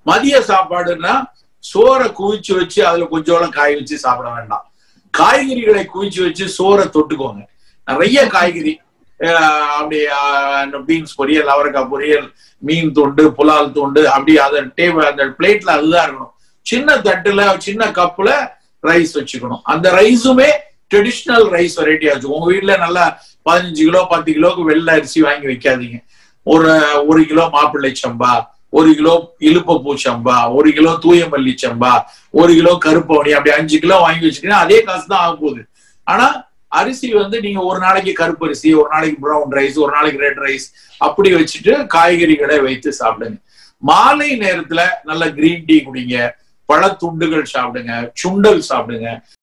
மதிய சாப்பாடுன்னா சோறை குவிச்சு வச்சு அதுல கொஞ்சோളം காய் வச்சு சாப்பிட வேண்டாம் காய்கறிகளை குவிச்சு வச்சு சோறை தொட்டுக்கோங்க நிறைய காய்கறி அஹ் அப்படி பீன்ஸ் பொரியல் அவரைக்காய் பொரியல் மீன் துண்டு புலால் துண்டு அப்படி அதை டேபிள் அந்த பிளேட்ல அதுதான் இருக்கணும் சின்ன தட்டுல சின்ன கப்புல ரைஸ் வச்சுக்கணும் அந்த ரைஸுமே ட்ரெடிஷ்னல் ரைஸ் வெரைட்டி ஆச்சு உங்க வீட்ல நல்லா பதினஞ்சு கிலோ பத்து கிலோக்கு வெள்ளை அரிசி வாங்கி வைக்காதீங்க ஒரு ஒரு கிலோ மாப்பிள்ளை சம்பா ஒரு கிலோ இழுப்பப்பூ சம்பா ஒரு கிலோ தூய மல்லி சம்பா ஒரு கிலோ கருப்பவனி அப்படி அஞ்சு கிலோ வாங்கி வச்சுட்டீங்கன்னா அதே காசு தான் ஆக போகுது ஆனா அரிசி வந்து நீங்க ஒரு நாளைக்கு கருப்பு அரிசி ஒரு நாளைக்கு ப்ரௌன் ரைஸ் ஒரு நாளைக்கு ரெட் ரைஸ் அப்படி வச்சுட்டு காய்கறிகளை வைத்து சாப்பிடுங்க மாலை நேரத்துல நல்ல கிரீன் டீ குடிங்க பழத்துண்டுகள் சாப்பிடுங்க சுண்டல் சாப்பிடுங்க